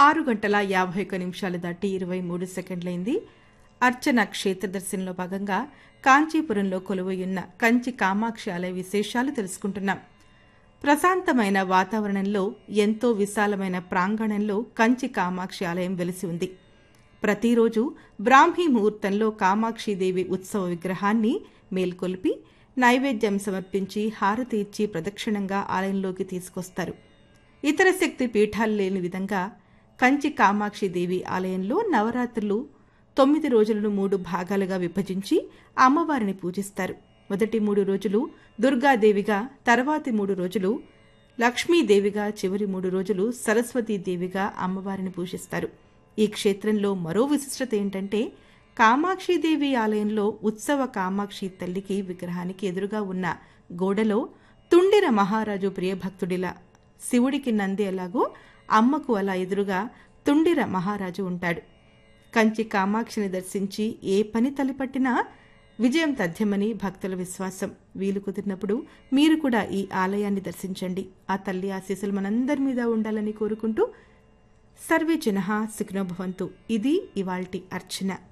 ఆరు గంటల యాభై ఒక్క నిమిషాలు దాటి ఇరవై మూడు సెకండ్లైంది అర్చన క్షేత్ర దర్శనంలో భాగంగా కాంచీపురంలో కొలువయున్న కంచి కామాక్షి ఆలయ విశేషాలు తెలుసుకుంటున్నాం ప్రశాంతమైన వాతావరణంలో ఎంతో విశాలమైన ప్రాంగణంలో కంచి కామాక్షి ఆలయం వెలిసి ఉంది ప్రతిరోజు బ్రాహ్మీ ముహూర్తంలో కామాక్షిదేవి ఉత్సవ విగ్రహాన్ని మేల్కొల్పి నైవేద్యం సమర్పించి హారతి ఇచ్చి ప్రదక్షిణంగా ఆలయంలోకి తీసుకొస్తారు ఇతర శక్తి పీఠాలు లేని విధంగా కంచి కామాక్షిదేవి ఆలయంలో నవరాత్రులు తొమ్మిది రోజులను మూడు భాగాలుగా విభజించి అమ్మవారిని పూజిస్తారు మొదటి మూడు రోజులు దుర్గాదేవిగా తర్వాతి మూడు రోజులు లక్ష్మీదేవిగా చివరి మూడు రోజులు సరస్వతీదేవిగా అమ్మవారిని పూజిస్తారు ఈ క్షేత్రంలో మరో విశిష్టత ఏంటంటే కామాక్షిదేవి ఆలయంలో ఉత్సవ కామాక్షి తల్లికి విగ్రహానికి ఎదురుగా ఉన్న గోడలో తుండిర మహారాజు ప్రియభక్తుడిలా శివుడికి నంది ఎలాగో అమ్మకు అలా ఎదురుగా తుండిర మహారాజు ఉంటాడు కంచి కామాక్షిని దర్శించి ఏ పని తలపట్టినా విజయం తథ్యమని భక్తుల విశ్వాసం వీలు కుదిరినప్పుడు మీరు కూడా ఈ ఆలయాన్ని దర్శించండి ఆ తల్లి ఆశీస్సులు మనందరి మీద ఉండాలని కోరుకుంటూ సర్వే జన సుఖినోభవంతు ఇది ఇవాల్టి అర్చన